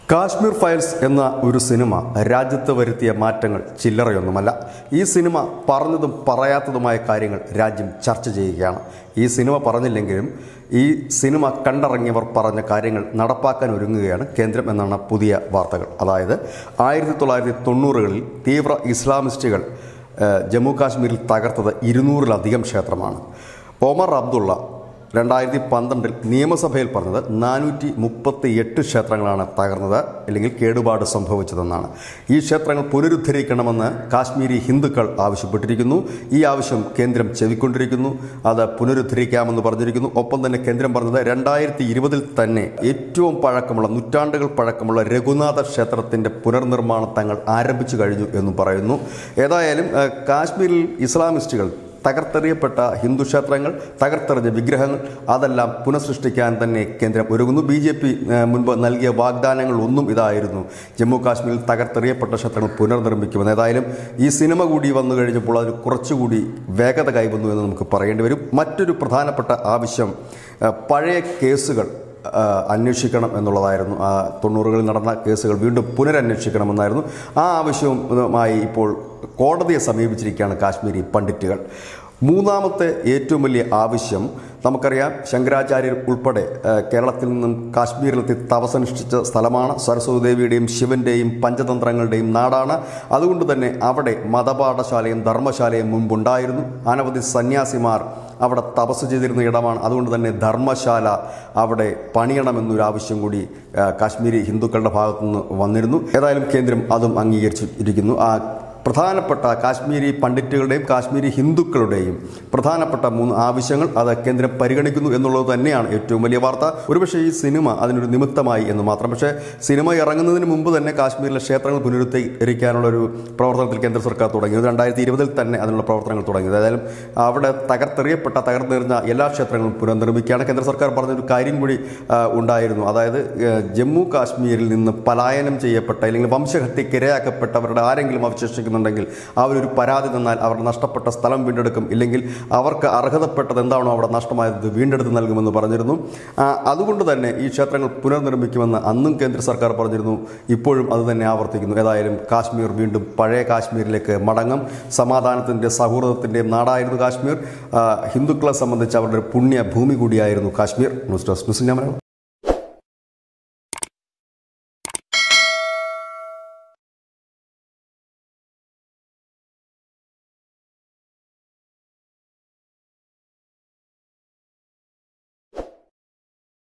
Kashmir files എന്ന ഒരു cinema രാജ്യത്ത് വരുത്തിയ മാറ്റങ്ങൾ ചില്ലറയൊന്നുമല്ല ഈ സിനിമ പറഞ്ഞതും പറയാത്തതുമായ കാര്യങ്ങൾ രാജ്യം ചർച്ച ചെയ്യുകയാണ് ഈ സിനിമ പറഞ്ഞില്ലെങ്കിലും ഈ സിനിമ കണ്ടിറങ്ങിയവർ പറഞ്ഞ കാര്യങ്ങൾ നടപ്പാക്കാൻ ഒരുങ്ങുകയാണ് കേന്ദ്രം എന്നാണ് പുതിയ വാർത്തകൾ അതായത് ആയിരത്തി തൊള്ളായിരത്തി തൊണ്ണൂറുകളിൽ തീവ്ര ഇസ്ലാമിസ്റ്റുകൾ ഏഹ്, ജമ്മു കാശ്മീരിൽ തകർത്തത് ഇരുന്നൂറിലധികം ക്ഷേത്രമാണ് ഒമർ അബ്ദുള്ള രണ്ടായിരത്തി പന്ത്രണ്ടിൽ നിയമസഭയിൽ പറഞ്ഞത് നാനൂറ്റി മുപ്പത്തി എട്ട് ക്ഷേത്രങ്ങളാണ് തകർന്നത് അല്ലെങ്കിൽ കേടുപാട് സംഭവിച്ചതെന്നാണ് ഈ ക്ഷേത്രങ്ങൾ പുനരുദ്ധരിക്കണമെന്ന് കാശ്മീരി ഹിന്ദുക്കൾ ആവശ്യപ്പെട്ടിരിക്കുന്നു ഈ ആവശ്യം കേന്ദ്രം ചെവിക്കൊണ്ടിരിക്കുന്നു അത് പുനരുദ്ധരിക്കാമെന്ന് പറഞ്ഞിരിക്കുന്നു ഒപ്പം തന്നെ കേന്ദ്രം പറഞ്ഞത് രണ്ടായിരത്തി ഇരുപതിൽ തന്നെ ഏറ്റവും പഴക്കമുള്ള നൂറ്റാണ്ടുകൾ പഴക്കമുള്ള രഘുനാഥ ക്ഷേത്രത്തിന്റെ പുനർനിർമ്മാണം തങ്ങൾ ആരംഭിച്ചു കഴിഞ്ഞു എന്നും പറയുന്നു ഏതായാലും ഏഹ്, കാശ്മീരിൽ ഇസ്ലാമിസ്റ്റുകൾ തകർത്തെറിയപ്പെട്ട ഹിന്ദു ക്ഷേത്രങ്ങൾ തകർത്തെറിഞ്ഞ വിഗ്രഹങ്ങൾ അതെല്ലാം പുനഃസൃഷ്ടിക്കാൻ തന്നെ കേന്ദ്രം ഒരുങ്ങുന്നു ബി ജെ പി മുൻപ് നൽകിയ വാഗ്ദാനങ്ങൾ ഒന്നും ഇതായിരുന്നു ജമ്മു കാശ്മീരിൽ തകർത്തെറിയപ്പെട്ട ക്ഷേത്രങ്ങൾ പുനർനിർമ്മിക്കുമെന്ന് ഏതായാലും ഈ സിനിമ കൂടി വന്നു കഴിഞ്ഞപ്പോൾ അതിന് കുറച്ചുകൂടി വേഗത കൈവന്നു എന്ന് നമുക്ക് പറയേണ്ടി വരും മറ്റൊരു പ്രധാനപ്പെട്ട ആവശ്യം ഏഹ്, പഴയ കേസുകൾ ആ, അന്വേഷിക്കണം എന്നുള്ളതായിരുന്നു ആ തൊണ്ണൂറുകളിൽ നടന്ന കേസുകൾ വീണ്ടും പുനരന്വേഷിക്കണമെന്നായിരുന്നു ആ ആവശ്യവുമായി ഇപ്പോൾ കോടതിയെ സമീപിച്ചിരിക്കുകയാണ് കാശ്മീരി പണ്ഡിറ്റുകൾ മൂന്നാമത്തെ ഏറ്റവും വലിയ ആവശ്യം നമുക്കറിയാം ശങ്കരാചാര്യർ ഉൾപ്പെടെ ആ, കേരളത്തിൽ നിന്നും കാശ്മീരിലെത്തി തപസനുഷ്ഠിച്ച സ്ഥലമാണ് സരസ്വതി ദേവിയുടെയും ശിവന്റെയും പഞ്ചതന്ത്രങ്ങളുടെയും നാടാണ് അതുകൊണ്ട് തന്നെ അവിടെ മതപാഠശാലയും ധർമ്മശാലയും മുൻപുണ്ടായിരുന്നു അനവധി സന്യാസിമാർ അവിടെ തപസ് ചെയ്തിരുന്ന ഇടമാണ് അതുകൊണ്ട് തന്നെ ധർമ്മശാല അവിടെ പണിയണമെന്നൊരു ആവശ്യം കൂടി ആ, കാശ്മീരി ഹിന്ദുക്കളുടെ ഭാഗത്തുനിന്ന് വന്നിരുന്നു ഏതായാലും കേന്ദ്രം അതും അംഗീകരിച്ചിരിക്കുന്നു ആ പ്രധാനപ്പെട്ട കാശ്മീരി പണ്ഡിറ്റുകളുടെയും കാശ്മീരി ഹിന്ദുക്കളുടെയും പ്രധാനപ്പെട്ട മൂന്ന് ആവശ്യങ്ങൾ അത് കേന്ദ്രം പരിഗണിക്കുന്നു എന്നുള്ളത് തന്നെയാണ് ഏറ്റവും വലിയ വാർത്ത ഒരുപക്ഷെ ഈ സിനിമ അതിനൊരു നിമിത്തമായി എന്ന് മാത്രം പക്ഷേ സിനിമ ഇറങ്ങുന്നതിന് മുമ്പ് തന്നെ കാശ്മീരിലെ ക്ഷേത്രങ്ങൾ പുനരുദ്ധരിക്കാനുള്ള ഒരു പ്രവർത്തനത്തിൽ കേന്ദ്ര സർക്കാർ തുടങ്ങിയത് രണ്ടായിരത്തി ഇരുപതിൽ തന്നെ അതിനുള്ള പ്രവർത്തനങ്ങൾ തുടങ്ങിയത് ഏതായാലും അവിടെ തകർത്തെറിയപ്പെട്ട തകർന്നെറിഞ്ഞ എല്ലാ ക്ഷേത്രങ്ങളും പുനർനിർമ്മിക്കുകയാണ് കേന്ദ്ര സർക്കാർ പറഞ്ഞൊരു കാര്യം കൂടി ആ, ഉണ്ടായിരുന്നു അതായത് ഏ, ജമ്മു കാശ്മീരിൽ നിന്ന് പലായനം ചെയ്യപ്പെട്ട അല്ലെങ്കിൽ വംശഹത്യക്ക് ഇരയാക്കപ്പെട്ടവരുടെ ആരെങ്കിലും അവശേഷിക്കുന്നുണ്ടെങ്കിൽ അവരൊരു പരാതി തന്നാൽ അവരുടെ നഷ്ടപ്പെട്ട സ്ഥലം വീണ്ടെടുക്കും ഇല്ലെങ്കിൽ അവർക്ക് അർഹതപ്പെട്ടത് എന്താണോ അവിടെ നഷ്ടമായത് വീണ്ടെടുത്ത് നൽകുമെന്ന് പറഞ്ഞിരുന്നു ആ, അതുകൊണ്ട് തന്നെ ഈ ക്ഷേത്രങ്ങൾ പുനർനിർമ്മിക്കുമെന്ന് അന്നും കേന്ദ്ര സർക്കാർ പറഞ്ഞിരുന്നു ഇപ്പോഴും അത് തന്നെ ആവർത്തിക്കുന്നു ഏതായാലും കാശ്മീർ വീണ്ടും പഴയ കാശ്മീരിലേക്ക് മടങ്ങും സമാധാനത്തിൻ്റെ സൗഹൃദത്തിൻ്റെയും നാടായിരുന്നു കാശ്മീർ ആ, ഹിന്ദുക്കളെ സംബന്ധിച്ച് അവരുടെ ഒരു പുണ്യ ഭൂമി കൂടിയായിരുന്നു Kashmir news desk news India Malayalam